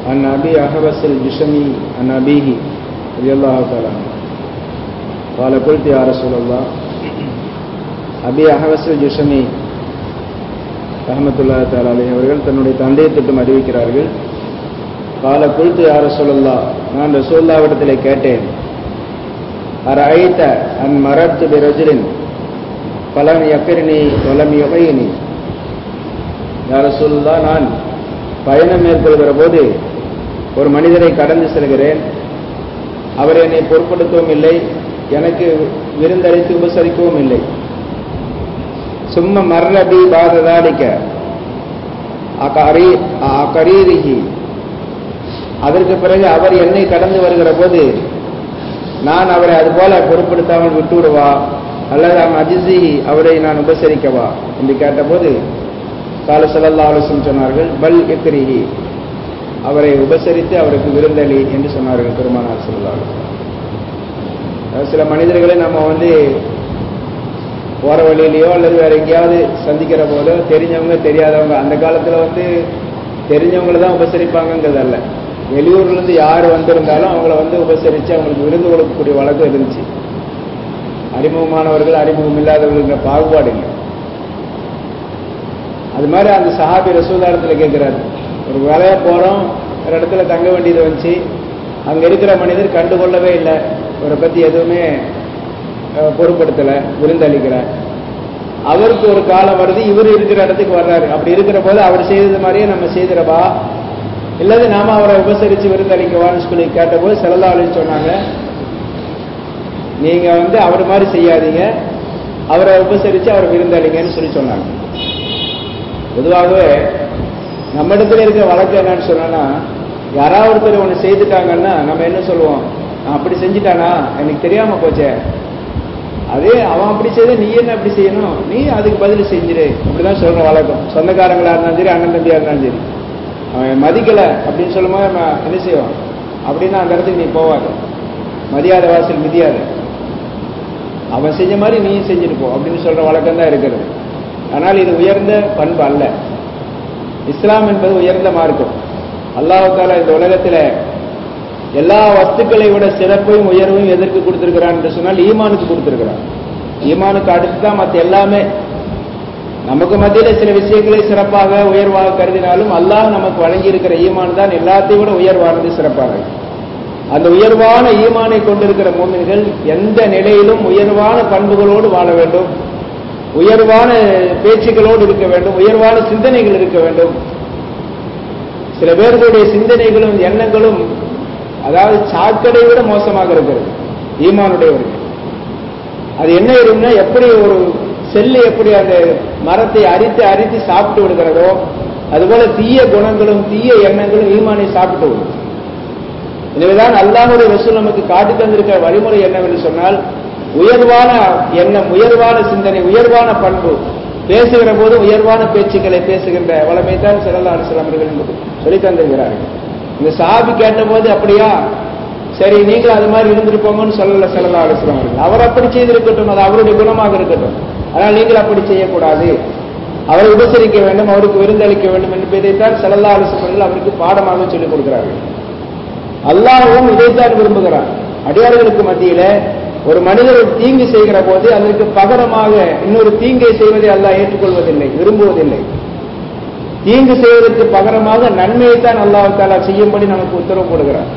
عن أبي أحبس الجشمي عن أبيه رضي الله تعالى عنه قال قلت يا رسول الله அபி அஹவசல் ஜுஷமி ரஹமத்துல்லா தாலி அவர்கள் தன்னுடைய தந்தையை திட்டம் அறிவிக்கிறார்கள் கால குல்து யார சொல்லல்லா நான் ரசூல்லாவிடத்திலே கேட்டேன் அர ஐத்த அன் மரத்து பிரஜிலின் பலம் யக்கிரினி வலம் யுகையினி யார சொல்லா நான் பயணம் மேற்கொள்கிற போது ஒரு மனிதரை கடந்து செல்கிறேன் அவர் என்னை பொருட்படுத்தவும் இல்லை எனக்கு விருந்தளித்து உபசரிக்கவும் இல்லை சும்ம மர்ரபி பாததாலிக்க அகரீரிஹி அதற்கு பிறகு அவர் என்னை கடந்து வருகிற போது நான் அவரை அதுபோல பொருட்படுத்தாமல் விட்டு விடுவா அல்லது அவன் அஜிசி அவரை நான் உபசரிக்கவா என்று கேட்டபோது கால சல்லா அலுவலம் சொன்னார்கள் பல் எத்திரிஹி அவரை உபசரித்து அவருக்கு விருந்தளி என்று சொன்னார்கள் பெருமானார் சல்லா சில மனிதர்களை நம்ம வந்து போற வழியிலையோ அல்லது வேற எங்கேயாவது சந்திக்கிற போதோ தெரிஞ்சவங்க தெரியாதவங்க அந்த காலத்துல வந்து தெரிஞ்சவங்களை தான் உபசரிப்பாங்கிறது அல்ல வெளியூர்ல இருந்து யார் வந்திருந்தாலும் அவங்கள வந்து உபசரிச்சு அவங்களுக்கு விருந்து கொடுக்கக்கூடிய வழக்கம் இருந்துச்சு அறிமுகமானவர்கள் அறிமுகம் இல்லாதவர்கள் பாகுபாடு இல்லை அது மாதிரி அந்த சஹாபி ரசூதாரத்தில் கேட்கிறாரு ஒரு வேலையா போறோம் ஒரு இடத்துல தங்க வேண்டியது வந்துச்சு அங்க இருக்கிற மனிதர் கண்டுகொள்ளவே இல்லை இவரை பத்தி எதுவுமே பொருட்படுத்தல விருந்தளிக்கல அவருக்கு ஒரு காலம் வருது இவர் இருக்கிற இடத்துக்கு வர்றாரு அப்படி இருக்கிற போது அவர் செய்தது மாதிரியே நம்ம செய்திடவா இல்லது நாம அவரை உபசரிச்சு விருந்தளிக்கவான்னு சொல்லி கேட்டபோது செல்லலாளின்னு சொன்னாங்க நீங்க வந்து அவர் மாதிரி செய்யாதீங்க அவரை உபசரிச்சு அவர் விருந்தளிங்கன்னு சொல்லி சொன்னாங்க பொதுவாகவே நம்ம இடத்துல இருக்க வழக்கம் என்னன்னு சொன்னா யாராவது ஒருத்தர் ஒன்று செய்துட்டாங்கன்னா நம்ம என்ன சொல்லுவோம் அப்படி செஞ்சுட்டானா எனக்கு தெரியாம போச்சே அதே அவன் அப்படி செய்த நீ என்ன அப்படி செய்யணும் நீ அதுக்கு பதில் செஞ்சிரு அப்படிதான் சொல்ற வழக்கம் சொந்தக்காரங்களா இருந்தாலும் சரி அண்ணன் தம்பியா இருந்தாலும் சரி அவன் மதிக்கல அப்படின்னு சொல்லும் போது நம்ம என்ன செய்வோம் அப்படின்னா அந்த இடத்துக்கு நீ போவாத மதியாத வாசல் மிதியாத அவன் செஞ்ச மாதிரி நீ செஞ்சுட்டு போ அப்படின்னு சொல்ற வழக்கம் தான் இருக்கிறது ஆனால் இது உயர்ந்த பண்பு அல்ல இஸ்லாம் என்பது உயர்ந்த மார்க்கம் அல்லாஹால இந்த உலகத்துல எல்லா வஸ்துக்களை விட சிறப்பையும் உயர்வையும் எதற்கு கொடுத்திருக்கிறான் என்று சொன்னால் ஈமானுக்கு கொடுத்திருக்கிறான் ஈமானுக்கு அடுத்து தான் மற்ற எல்லாமே நமக்கு மத்தியில சில விஷயங்களை சிறப்பாக உயர்வாக கருதினாலும் அல்லாஹ் நமக்கு வழங்கி இருக்கிற ஈமான் தான் எல்லாத்தையும் விட உயர்வானது சிறப்பானது அந்த உயர்வான ஈமானை கொண்டிருக்கிற மோமின்கள் எந்த நிலையிலும் உயர்வான பண்புகளோடு வாழ வேண்டும் உயர்வான பேச்சுகளோடு இருக்க வேண்டும் உயர்வான சிந்தனைகள் இருக்க வேண்டும் சில பேர்களுடைய சிந்தனைகளும் எண்ணங்களும் அதாவது சாக்கடை விட மோசமாக இருக்கிறது ஈமானுடையவர்கள் அது என்ன இருக்கும்னா எப்படி ஒரு செல்லு எப்படி அந்த மரத்தை அரித்து அரித்து சாப்பிட்டு விடுகிறதோ அதுபோல தீய குணங்களும் தீய எண்ணங்களும் ஈமானை சாப்பிட்டு விடும் எனவேதான் அல்லாஹுடைய ரசூல் நமக்கு காட்டி தந்திருக்கிற வழிமுறை என்னவென்று சொன்னால் உயர்வான எண்ணம் உயர்வான சிந்தனை உயர்வான பண்பு பேசுகிற போது உயர்வான பேச்சுக்களை பேசுகின்ற வளமை தான் சிறந்த அரசு சொல்லி தந்திருக்கிறார்கள் இந்த சாபி கேட்ட போது அப்படியா சரி நீங்களும் அது மாதிரி இருந்திருப்போங்கன்னு சொல்லல செல்லல்லா அலிஸ்லாம் அவர்கள் அவர் அப்படி செய்திருக்கட்டும் அது அவருடைய குணமாக இருக்கட்டும் ஆனால் நீங்கள் அப்படி செய்யக்கூடாது அவரை உபசரிக்க வேண்டும் அவருக்கு விருந்தளிக்க வேண்டும் என்பதைத்தான் செல்லல்லா அலிஸ்லாம் அவருக்கு பாடமாக சொல்லிக் கொடுக்கிறார்கள் அல்லாஹ்வும் இதைத்தான் விரும்புகிறார் அடியார்களுக்கு மத்தியில ஒரு மனிதர் ஒரு தீங்கு செய்கிற போது அதற்கு பகரமாக இன்னொரு தீங்கை செய்வதை அல்லாஹ் ஏற்றுக்கொள்வதில்லை விரும்புவதில்லை தீங்கு செய்வதற்கு பகரமாக நன்மையை தான் அல்லாஹ் தாலா செய்யும்படி நமக்கு உத்தரவு போடுகிறார்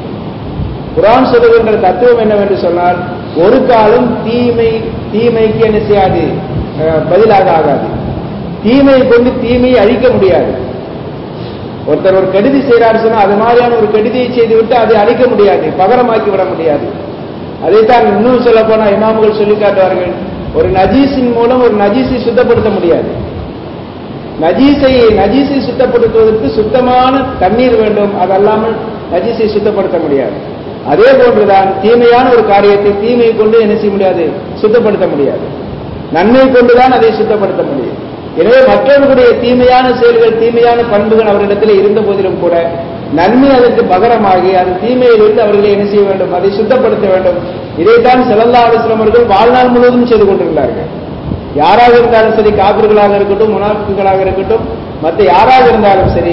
குரான் சொல்லுகின்ற தத்துவம் என்னவென்று சொன்னால் ஒரு காலம் தீமை தீமைக்கு என்ன செய்யாது பதிலாக ஆகாது தீமையை கொண்டு தீமையை அழிக்க முடியாது ஒருத்தர் ஒரு கெடுதி செய்யறாரு சொன்னா அது மாதிரியான ஒரு கெடுதியை செய்து விட்டு அதை அழிக்க முடியாது பகரமாக்கி விட முடியாது அதைத்தான் இன்னும் சொல்ல போனா இமாமுகள் சொல்லி காட்டுவார்கள் ஒரு நஜீஸின் மூலம் ஒரு நஜீஸை சுத்தப்படுத்த முடியாது நஜீஸை நஜீஸை சுத்தப்படுத்துவதற்கு சுத்தமான தண்ணீர் வேண்டும் அதல்லாமல் நஜீஸை சுத்தப்படுத்த முடியாது அதே போன்றுதான் தீமையான ஒரு காரியத்தை தீமையை கொண்டு என்ன செய்ய முடியாது சுத்தப்படுத்த முடியாது நன்மை கொண்டுதான் அதை சுத்தப்படுத்த முடியும் எனவே மற்றவர்களுடைய தீமையான செயல்கள் தீமையான பண்புகள் அவரிடத்தில் இருந்த போதிலும் கூட நன்மை அதற்கு பகரமாகி அது தீமையிலிருந்து அவர்களை என்ன செய்ய வேண்டும் அதை சுத்தப்படுத்த வேண்டும் இதைத்தான் செல்லல்லா அலுவலம் அவர்கள் வாழ்நாள் முழுவதும் செய்து கொண்டிருந்தார்கள் யாராக இருந்தாலும் சரி காபிர்களாக இருக்கட்டும் முனாஃபிக்குகளாக இருக்கட்டும் மற்ற யாராக இருந்தாலும் சரி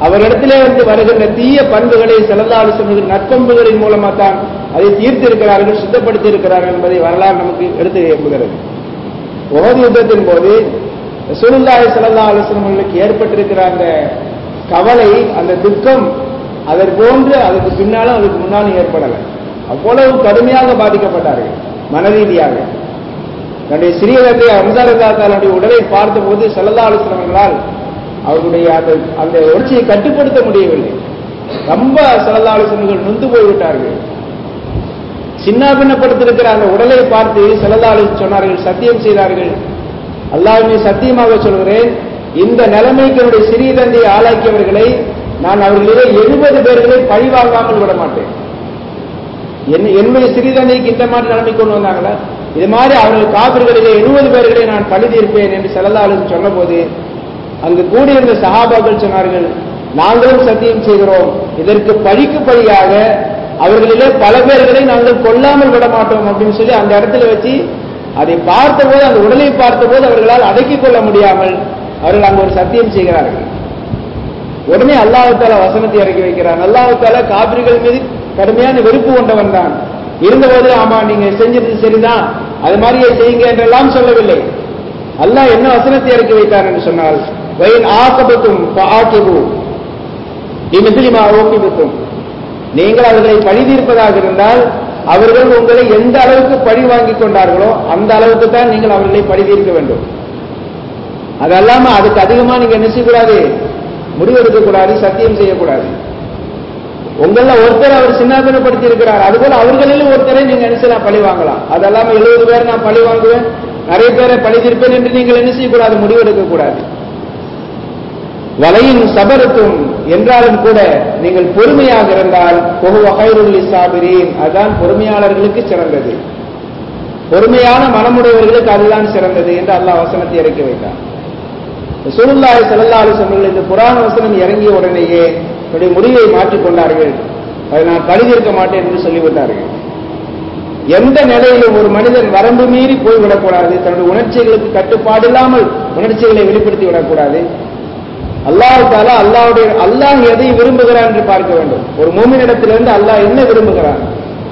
அவரிடத்திலே வந்து வருகின்ற தீய பண்புகளை செல்லல்லாலோசனைகள் நற்பண்புகளின் மூலமாக தான் அதை தீர்த்து இருக்கிறார்கள் சுத்தப்படுத்தி இருக்கிறார்கள் என்பதை வரலாறு நமக்கு எடுத்து எம்புகிறது உகது யுத்தத்தின் போது சுருல்லாய் செல்லல்லா ஆலோசனைகளுக்கு ஏற்பட்டிருக்கிற அந்த கவலை அந்த துக்கம் அதற்கு போன்று அதுக்கு பின்னாலும் அதுக்கு முன்னாலும் ஏற்படலை அவ்வளவு கடுமையாக பாதிக்கப்பட்டார்கள் மனரீதியாக தன்னுடைய சிறிய தந்தை அம்சாரதாத்தாளுடைய உடலை பார்த்தபோது செல்லல்லா ஆலோசனங்களால் அவர்களுடைய அந்த அந்த உணர்ச்சியை கட்டுப்படுத்த முடியவில்லை ரொம்ப செல்லல்லா ஆலோசனைகள் நொந்து போய்விட்டார்கள் சின்ன பின்னப்படுத்திருக்கிற அந்த உடலை பார்த்து செல்லல்லாலு சொன்னார்கள் சத்தியம் செய்தார்கள் அல்லாஹ்வை சத்தியமாக சொல்கிறேன் இந்த நிலைமைக்கு என்னுடைய சிறிய தந்தையை ஆளாக்கியவர்களை நான் அவர்களிலே எழுபது பேர்களை பழி வாங்காமல் விட மாட்டேன் என்ன- என்னுடைய சிறிய தந்தைக்கு இந்த மாதிரி நிலைமை கொண்டு வந்தாங்களா இது மாதிரி அவர்கள் காவிர்களிலே எழுபது பேர்களை நான் பழி தீர்ப்பேன் என்று செல்லல்லாலு சொன்னபோது அங்கு கூடியிருந்த சஹாபாக்கள் சொன்னார்கள் நாங்களும் சத்தியம் செய்கிறோம் இதற்கு பழிக்கு பழியாக அவர்களிலே பல பேர்களை நாங்கள் கொல்லாமல் விட மாட்டோம் அப்படின்னு சொல்லி அந்த இடத்துல வச்சு அதை பார்த்தபோது அந்த உடலை பார்த்தபோது அவர்களால் அடக்கிக் கொள்ள முடியாமல் அவர்கள் அங்கு ஒரு சத்தியம் செய்கிறார்கள் உடனே அல்லாஹால வசனத்தை இறக்கி வைக்கிறான் அல்லாஹால காபிர்கள் மீது கடுமையான வெறுப்பு கொண்டவன் தான் இருந்தபோது ஆமா நீங்க செஞ்சது சரிதான் அது மாதிரியே செய்யுங்க என்றெல்லாம் சொல்லவில்லை அல்லாஹ் என்ன வசனத்தை இறக்கி வைத்தார் என்று சொன்னால் வயன் ஆக்கபத்தும் ஆக்கிபு இமிதிலிமா ஓக்கிபத்தும் நீங்கள் அவர்களை பழி தீர்ப்பதாக இருந்தால் அவர்கள் உங்களை எந்த அளவுக்கு பழி வாங்கிக் கொண்டார்களோ அந்த அளவுக்கு தான் நீங்கள் அவர்களை பழி தீர்க்க வேண்டும் அது அல்லாம அதுக்கு அதிகமா நீங்க என்ன செய்யக்கூடாது முடிவெடுக்க கூடாது சத்தியம் செய்யக்கூடாது உங்கள ஒருத்தர் அவர் சின்னாபினப்படுத்தி இருக்கிறார் அதுபோல அவர்களிலும் ஒருத்தரை நீங்க என்ன செய்யலாம் பழி வாங்கலாம் அது அல்லாம எழுபது பேர் நான் பழி வாங்குவேன் நிறைய பேரை பழி தீர்ப்பேன் என்று நீங்கள் என்ன செய்யக்கூடாது முடிவெடுக்க கூடாது வலையின் சபரத்தும் என்றாலும் கூட நீங்கள் பொறுமையாக இருந்தால் வகைருள்ளி சாபிரீன் அதுதான் பொறுமையாளர்களுக்கு சிறந்தது பொறுமையான மனமுடையவர்களுக்கு அதுதான் சிறந்தது என்று அல்லாஹ் வசனத்தை இறக்கி வைத்தார் சுருல்லாய் செல்லல்லாலு அவர்கள் இந்த புராண வசனம் இறங்கிய உடனேயே தன்னுடைய முடிவை மாற்றிக் கொண்டார்கள் அதை நான் பழிதீர்க்க மாட்டேன் என்று சொல்லிவிட்டார்கள் எந்த நிலையிலும் ஒரு மனிதன் வரம்பு மீறி போய்விடக்கூடாது தன்னுடைய உணர்ச்சிகளுக்கு கட்டுப்பாடு இல்லாமல் உணர்ச்சிகளை வெளிப்படுத்தி விடக்கூடாது அல்லாஹ் தாலா அல்லாவுடைய அல்லாஹ் எதை விரும்புகிறான் என்று பார்க்க வேண்டும் ஒரு மூமினிடத்திலிருந்து அல்லாஹ் என்ன விரும்புகிறான்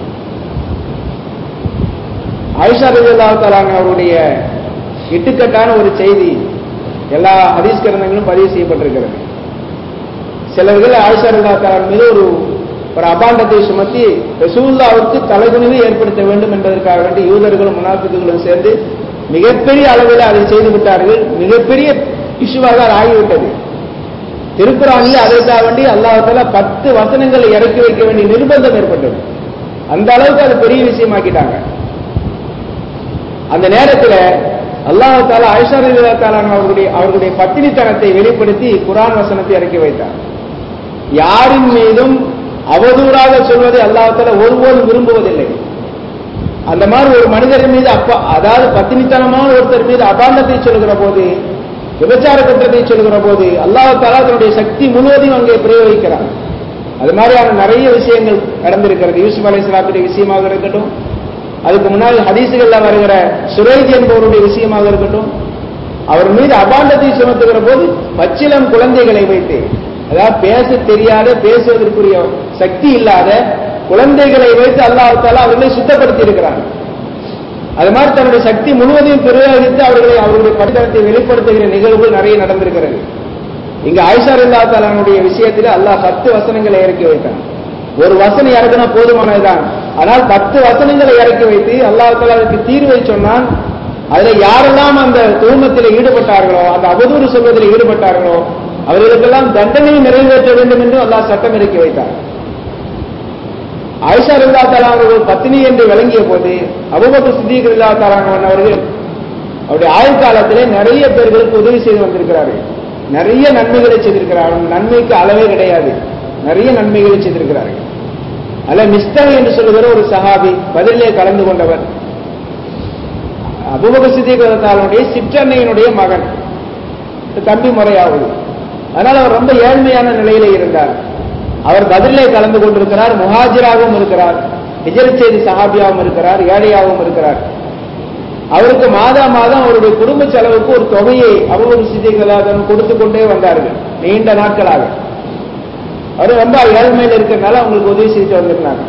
ஆயிஷா ரவி அல்லா அவருடைய இட்டுக்கட்டான ஒரு செய்தி எல்லா ஹதீஸ் கிரந்தங்களும் பதிவு செய்யப்பட்டிருக்கிறது சிலர்கள் ஆயிஷா ரவி அல்லா மீது ஒரு ஒரு அபாண்டத்தை சுமத்தி ரசூல்லாவுக்கு தலைகுனிவு ஏற்படுத்த வேண்டும் என்பதற்காக வேண்டி யூதர்களும் முனாஃபிக்குகளும் சேர்ந்து மிகப்பெரிய அளவில் அதை செய்து விட்டார்கள் மிகப்பெரிய இஷ்யூவாக அது ஆகிவிட்டது திருக்குறானில் அதற்காக வேண்டி அல்லாஹால பத்து வசனங்களை இறக்கி வைக்க வேண்டிய நிர்பந்தம் ஏற்பட்டது அந்த அளவுக்கு அது பெரிய விஷயமாக்கிட்டாங்க அந்த நேரத்தில் அல்லாஹால ஆயிஷா ரலியல்லாஹு அவர்களுடைய அவர்களுடைய பத்தினித்தனத்தை வெளிப்படுத்தி குரான் வசனத்தை இறக்கி வைத்தார் யாரின் மீதும் அவதூறாக சொல்வதை அல்லாஹால ஒருபோதும் விரும்புவதில்லை அந்த மாதிரி ஒரு மனிதர் மீது அப்பா அதாவது பத்தினித்தனமான ஒருத்தர் மீது அபாண்டத்தை சொல்கிற போது விபச்சார குற்றத்தை சொல்கிற போது அல்லாஹ் தாலா தன்னுடைய சக்தி முழுவதையும் அங்கே பிரயோகிக்கிறார் அது மாதிரியான நிறைய விஷயங்கள் நடந்திருக்கிறது யூசுப் அலை சலாத்துடைய விஷயமாக இருக்கட்டும் அதுக்கு முன்னால் ஹதீசுகள்ல வருகிற சுரேஜ் என்பவருடைய விஷயமாக இருக்கட்டும் அவர் மீது அபாண்டத்தை சுமத்துகிற போது பச்சிலம் குழந்தைகளை வைத்து அதாவது பேச தெரியாத பேசுவதற்குரிய சக்தி இல்லாத குழந்தைகளை வைத்து அல்லாஹ் தாலா அவர்களை சுத்தப்படுத்தி இருக்கிறார் அது மாதிரி தன்னுடைய சக்தி முழுவதையும் பிரயோகித்து அவர்களை அவர்களுடைய படித்தனத்தை வெளிப்படுத்துகிற நிகழ்வுகள் நிறைய நடந்திருக்கிறது இங்க ஆயிஷா அல்லா தாலானுடைய விஷயத்தில் அல்லாஹ் பத்து வசனங்களை இறக்கி வைத்தான் ஒரு வசனம் இறக்குனா போதுமானதுதான் ஆனால் பத்து வசனங்களை இறக்கி வைத்து அல்லாஹ் தாலா அதுக்கு தீர்வை சொன்னான் அதுல யாரெல்லாம் அந்த தூமத்தில் ஈடுபட்டார்களோ அந்த அவதூறு சொல்வதில் ஈடுபட்டார்களோ அவர்களுக்கெல்லாம் தண்டனை நிறைவேற்ற வேண்டும் என்று அல்லாஹ் சட்டம் இறக்கி வைத்தார் ஆயிஷா இல்லா அவர்கள் பத்தினி என்று விளங்கிய போது அபுபக்கர் சித்திக் இல்லா அவர்கள் அவருடைய ஆயுள் காலத்திலே நிறைய பேர்களுக்கு உதவி செய்து வந்திருக்கிறார்கள் நிறைய நன்மைகளை செய்திருக்கிறார்கள் நன்மைக்கு அளவே கிடையாது நிறைய நன்மைகளை செய்திருக்கிறார்கள் அல்ல மிஸ்டர் என்று சொல்லுகிற ஒரு சஹாபி பதிலே கலந்து கொண்டவர் அபுபக்கர் சித்திக் அவருடைய சிற்றன்னையினுடைய மகன் தம்பி முறையாவது அதனால் அவர் ரொம்ப ஏழ்மையான நிலையில இருந்தார் அவர் பதிலே கலந்து கொண்டிருக்கிறார் முஹாஜிராகவும் இருக்கிறார் ஹிஜரத் செய்தி சஹாபியாகவும் இருக்கிறார் ஏழையாகவும் இருக்கிறார் அவருக்கு மாதா மாதம் அவருடைய குடும்ப செலவுக்கு ஒரு தொகையை அபுபக்கர் சித்திகளாக கொடுத்து கொண்டே வந்தார்கள் நீண்ட நாட்களாக அவர் ரொம்ப ஏழ்மையில் இருக்கிறதுனால அவங்களுக்கு உதவி செய்துட்டு வந்திருந்தாங்க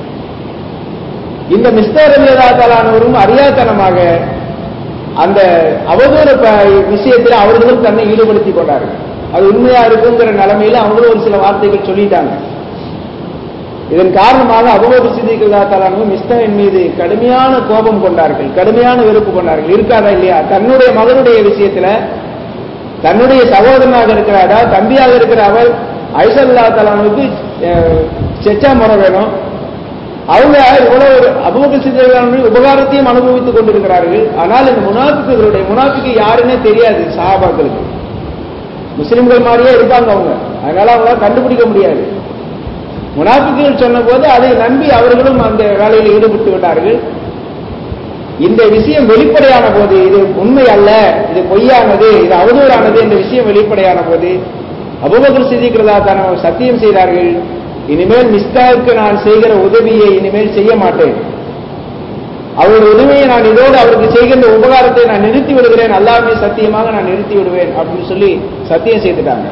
இந்த மிஸ்டர் அலியதாத்தாலானவரும் அறியாத்தனமாக அந்த அவதூறு ப- விஷயத்தில் அவர்களும் தன்னை ஈடுபடுத்திக் கொண்டார்கள் அது உண்மையா இருக்குங்கிற நிலைமையில அவங்களும் ஒரு சில வார்த்தைகள் சொல்லிட்டாங்க இதன் காரணமாக அபுபக்கர் சித்திகளாத்தாலும் மிஸ்தாவின் மீது கடுமையான கோபம் கொண்டார்கள் கடுமையான வெறுப்பு கொண்டார்கள் இருக்காதா இல்லையா தன்னுடைய மகனுடைய விஷயத்துல தன்னுடைய சகோதரனாக இருக்கிற அதாவது தம்பியாக இருக்கிற அவர் ஐசல்லா தலானுக்கு செச்சா முறை வேணும் அவங்க இவ்வளவு ஒரு அபுபக்கர் சித்திகளுடைய உபகாரத்தையும் அனுபவித்துக் கொண்டிருக்கிறார்கள் ஆனால் இந்த முனாஃபிக்குகளுடைய முனாஃபிக்கு யாருன்னே தெரியாது சஹாபாக்களுக்கு முஸ்லிம்கள் மாதிரியே இருப்பாங்க அவங்க அதனால அவங்களால கண்டுபிடிக்க முடியாது முனாஃபிக்குகள் சொன்னபோது அதை நம்பி அவர்களும் அந்த வேலையில் ஈடுபட்டு விட்டார்கள் இந்த விஷயம் வெளிப்படையான போது இது உண்மை அல்ல இது பொய்யானது இது அவதூறானது என்ற விஷயம் வெளிப்படையான போது அபுபக்கர் சிதிக்கிறதா தான் சத்தியம் செய்தார்கள் இனிமேல் மிஸ்தாவுக்கு நான் செய்கிற உதவியை இனிமேல் செய்ய மாட்டேன் அவருடைய உதவியை நான் இதோடு அவருக்கு செய்கின்ற உபகாரத்தை நான் நிறுத்தி விடுகிறேன் அல்லாமே சத்தியமாக நான் நிறுத்தி விடுவேன் அப்படின்னு சொல்லி சத்தியம் செய்துட்டாங்க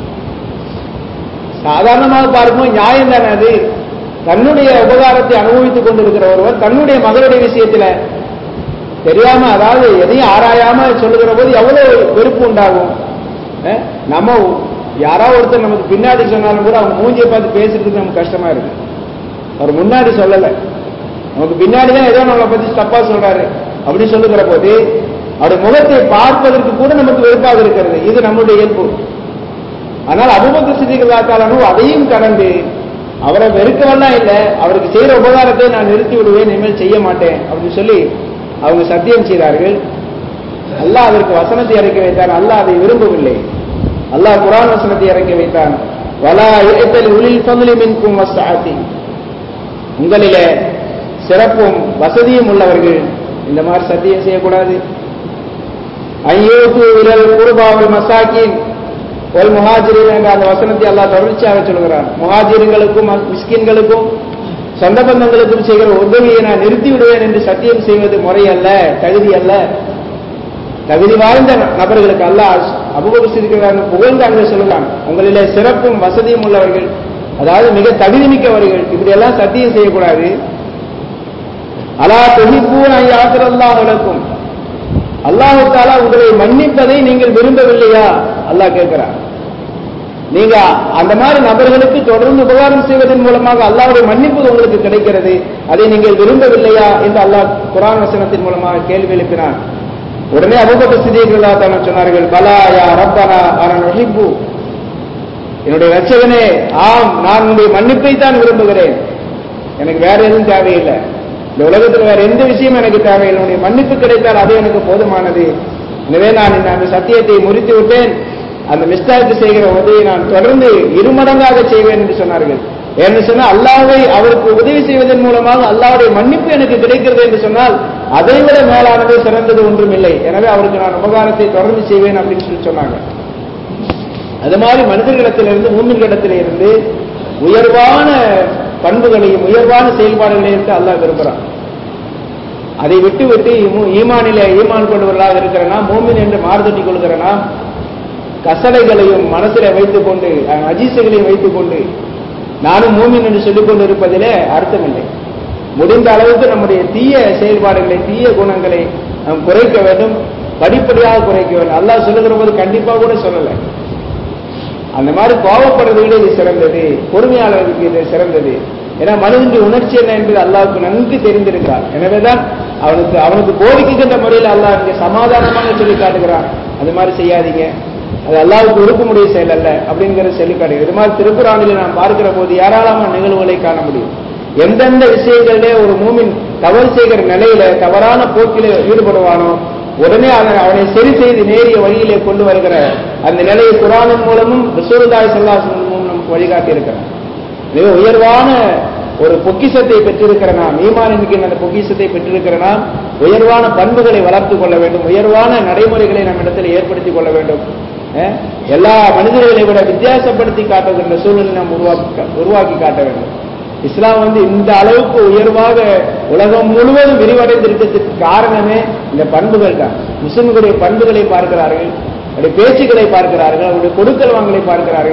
சாதாரணமாக பார்க்கும்போது நியாயம் தானே அது தன்னுடைய உபகாரத்தை அனுபவித்துக் கொண்டிருக்கிற ஒருவர் தன்னுடைய மகளுடைய விஷயத்துல தெரியாம அதாவது எதையும் ஆராயாம சொல்லுகிற போது எவ்வளவு வெறுப்பு உண்டாகும் அஹ், நம்ம யாராவது ஒருத்தர் நமக்கு பின்னாடி சொன்னாலும் கூட அவங்க மூஞ்சியை பார்த்து பேசுறதுக்கு நமக்கு கஷ்டமா இருக்கு அவர் முன்னாடி சொல்லல நமக்கு பின்னாடி தான் ஏதோ நம்மளை பத்தி தப்பா சொல்றாரு அப்படி சொல்லுகிற போது அவருடைய முகத்தை பார்ப்பதற்கு கூட நமக்கு வெறுப்பாக இருக்கிறது இது நம்முடைய இயல்பு ஆனால் அபுபக்கர் சித்திகளாத்தாலும் அதையும் கடந்து அவரை வெறுக்கவெல்லாம் இல்லை அவருக்கு செய்யற உபகாரத்தை நான் நிறுத்தி விடுவேன் இனிமேல் செய்ய மாட்டேன் அப்படின்னு சொல்லி அவங்க சத்தியம் செய்தார்கள் அல்லாஹ் அதற்கு வசனத்தை இறக்கி வைத்தான் அல்லாஹ் அதை விரும்பவில்லை அல்லாஹ் குரான் வசனத்தை இறக்கி வைத்தான் வலா இழைத்தல் உளில் பங்குலி மின்கும் வசாத்தி உங்களிலே சிறப்பும் வசதியும் உள்ளவர்கள் இந்த மாதிரி சத்தியம் செய்யக்கூடாது ஐயோத்து விரல் குருபாவல் மசாக்கின் ஒரு முஹாஜிரின் என்ற அந்த வசனத்தை அல்லாஹ் தொடர்ச்சியாக சொல்கிறான் முஹாஜிர்களுக்கும் மிஸ்கின்களுக்கும் சொந்த பந்தங்களுக்கும் செய்கிற உதவியை நான் நிறுத்தி விடுவேன் என்று சத்தியம் செய்வது முறை அல்ல தகுதி அல்ல தகுதி வாய்ந்த நபர்களுக்கு அல்லாஹ் அபுபரிசிருக்கிறாங்க புகழ்ந்து அங்கே சொல்லுகிறான் உங்களிலே சிறப்பும் வசதியும் உள்ளவர்கள் அதாவது மிக தகுதி மிக்கவர்கள் இப்படி எல்லாம் சத்தியம் செய்யக்கூடாது அலா தொழிப்பூன் ஐயாத்திரல்லாஹ் விளக்கும் அல்லாஹு தாலா உங்களை மன்னிப்பதை நீங்கள் விரும்பவில்லையா அல்லாஹ் கேட்கிறார் நீங்க அந்த மாதிரி நபர்களுக்கு தொடர்ந்து உபகாரம் செய்வதன் மூலமாக அல்லாஹ்வுடைய மன்னிப்பு உங்களுக்கு கிடைக்கிறது அதை நீங்கள் விரும்பவில்லையா என்று அல்லாஹ் குரான் வசனத்தின் மூலமாக கேள்வி எழுப்பினான் உடனே அபுபக்க சிதிகளா தான சொன்னார்கள் பலா யா ரப்பனா அரண் ரஹிப்பு என்னுடைய ரட்சகனே ஆம் நான் உன்னுடைய மன்னிப்பை தான் விரும்புகிறேன் எனக்கு வேற எதுவும் தேவையில்லை இந்த உலகத்தில் வேற எந்த விஷயம் எனக்கு தேவையில்லை உன்னுடைய மன்னிப்பு கிடைத்தால் அது எனக்கு போதுமானது எனவே நான் இந்த அந்த சத்தியத்தை முறித்து விட்டேன் அந்த மிஸ்டாக்கு செய்கிற உதவியை நான் தொடர்ந்து இருமடங்காக செய்வேன் என்று சொன்னார்கள் என்று சொன்னால் அல்லாவை அவருக்கு உதவி செய்வதன் மூலமாக அல்லாவுடைய மன்னிப்பு எனக்கு கிடைக்கிறது என்று சொன்னால் அதை விட மேலானது சிறந்தது ஒன்றும் இல்லை எனவே அவருக்கு நான் உபகாரத்தை தொடர்ந்து செய்வேன் அப்படின்னு சொல்லி சொன்னாங்க அது மாதிரி மனிதர்களிடத்திலிருந்து மூமின்களிடத்தில இருந்து உயர்வான பண்புகளையும் உயர்வான செயல்பாடுகளையும் இருந்து அல்லாஹ் விரும்புகிறான் அதை விட்டு விட்டு ஈமு- ஈமானிலே ஈமான் கொண்டவர்களாக இருக்கிற நாம் மூமின் என்று மாறுதட்டி கொள்கிற நாம் கசடைகளையும் மனசிலே வைத்துக் கொண்டு அஹ், அஜீசுகளையும் வைத்துக் கொண்டு நானும் மூமின் என்று சொல்லிக் கொண்டு இருப்பதிலே அர்த்தமில்லை முடிந்த அளவுக்கு நம்முடைய தீய செயல்பாடுகளை தீய குணங்களை நாம் குறைக்க வேண்டும் படிப்படியாக குறைக்க வேண்டும் அல்லாஹ் சொல்லுகிற போது கண்டிப்பா கூட சொல்லலை அந்த மாதிரி கோபப்படுறதை விட இது சிறந்தது பொறுமையாளருக்கு இது சிறந்தது ஏன்னா மனிதனுடைய உணர்ச்சி என்ன என்பது அல்லாவுக்கு நன்கு தெரிந்திருக்கிறார் எனவேதான் அவனுக்கு அவனுக்கு போதிக்கின்ற முறையில் அல்லாஹ் இங்கே சமாதானமாக சொல்லி காட்டுகிறான் அது மாதிரி செய்யாதீங்க அது அல்லாவுக்கு விருப்பமுடைய செயல் அல்ல அப்படிங்கிறத சொல்லி காட்டுகிறது இது மாதிரி திருக்குறானில் நாம் பார்க்கிற போது ஏராளமான நிகழ்வுகளை காண முடியும் எந்தெந்த விஷயங்களிலே ஒரு மூமின் தவறு செய்கிற நிலையில தவறான போக்கிலே ஈடுபடுவானோ உடனே அவனை அவனை சரி செய்து நேரிய வழியிலே கொண்டு வருகிற அந்த நிலையை குரானின் மூலமும் ரசூலுல்லாஹி ஸல்லல்லாஹு அலைஹி மூலம் நமக்கு வழிகாட்டி இருக்கிறார் மிக உயர்வான ஒரு பொக்கிஷத்தை பெற்றிருக்கிற நாம் ஈமான் என்கிற அந்த பொக்கிஷத்தை பெற்றிருக்கிற நாம் உயர்வான பண்புகளை வளர்த்துக் கொள்ள வேண்டும் உயர்வான நடைமுறைகளை நம் இடத்தில் ஏற்படுத்திக் கொள்ள வேண்டும் அஹ், எல்லா மனிதர்களை விட வித்தியாசப்படுத்தி காட்டுகின்ற சூழ்நிலை நாம் உருவாக்கி உருவாக்கி காட்ட வேண்டும் இஸ்லாம் வந்து இந்த அளவுக்கு உயர்வாக உலகம் முழுவதும் விரிவடைந்திருக்கிறதுக்கு காரணமே இந்த பண்புகள் தான் முஸ்லிம்களுடைய பண்புகளை பார்க்கிறார்கள் அவருடைய பேச்சுக்களை பார்க்கிறார்கள் அவருடைய கொடுக்கல் வாங்கலை பார்க்கிறார்கள்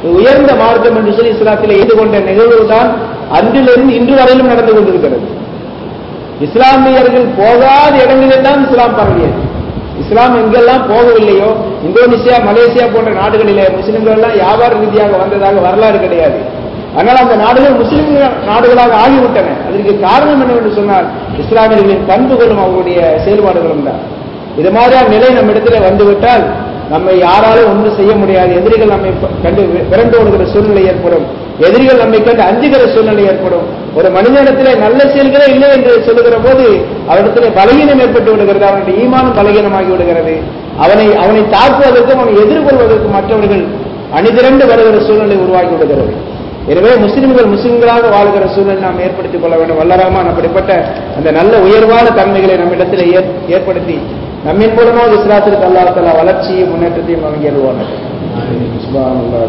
இது உயர்ந்த மார்க்கம் என்று சொல்லி இஸ்லாத்தில் எய்து கொண்ட நிகழ்வு தான் அன்றிலிருந்து இன்று வரையிலும் நடந்து கொண்டிருக்கிறது இஸ்லாமியர்கள் போகாத இடங்களெல்லாம் இஸ்லாம் பரவியது இஸ்லாம் எங்கெல்லாம் போகவில்லையோ இந்தோனேசியா மலேசியா போன்ற நாடுகளிலே முஸ்லிம்கள் எல்லாம் வியாபார ரீதியாக வந்ததாக வரலாறு கிடையாது ஆனால் அந்த நாடுகள் முஸ்லிம் நாடுகளாக ஆகிவிட்டன அதற்கு காரணம் என்னவென்று சொன்னால் இஸ்லாமியர்களின் பண்புகளும் அவர்களுடைய செயல்பாடுகளும் தான் இது மாதிரியான நிலை நம்ம இடத்துல வந்துவிட்டால் நம்மை யாராலும் ஒன்றும் செய்ய முடியாது எதிரிகள் நம்மை ப- கண்டு வி- விரண்டு ஓடுகிற சூழ்நிலை ஏற்படும் எதிரிகள் நம்மை கண்டு அஞ்சுகிற சூழ்நிலை ஏற்படும் ஒரு மனிதனிடத்திலே நல்ல செயல்களே இல்லை என்று சொல்லுகிற போது அவரிடத்திலே பலகீனம் ஏற்பட்டு விடுகிறது அவனுடைய ஈமானும் பலகீனமாகி விடுகிறது அவனை அவனை தாக்குவதற்கும் அவனை எதிர்கொள்வதற்கும் மற்றவர்கள் அணிதிரண்டு வருகிற சூழ்நிலை உருவாகி விடுகிறது எனவே முஸ்லிம்கள் முஸ்லிம்களாக வாழ்கிற சூழ்நிலை நாம் ஏற்படுத்திக் கொள்ள வேண்டும் வல்லரமான் அப்படிப்பட்ட அந்த நல்ல உயர்வான தன்மைகளை நம்மிடத்தில் ஏற்- ஏற்படுத்தி நம்மின் மூலமாக இஸ்லாத்திற்கு அல்லாஹ் தஆலா வளர்ச்சியும் முன்னேற்றத்தையும் வழங்கி அருள்வார்கள் சுப்ஹானல்லாஹ்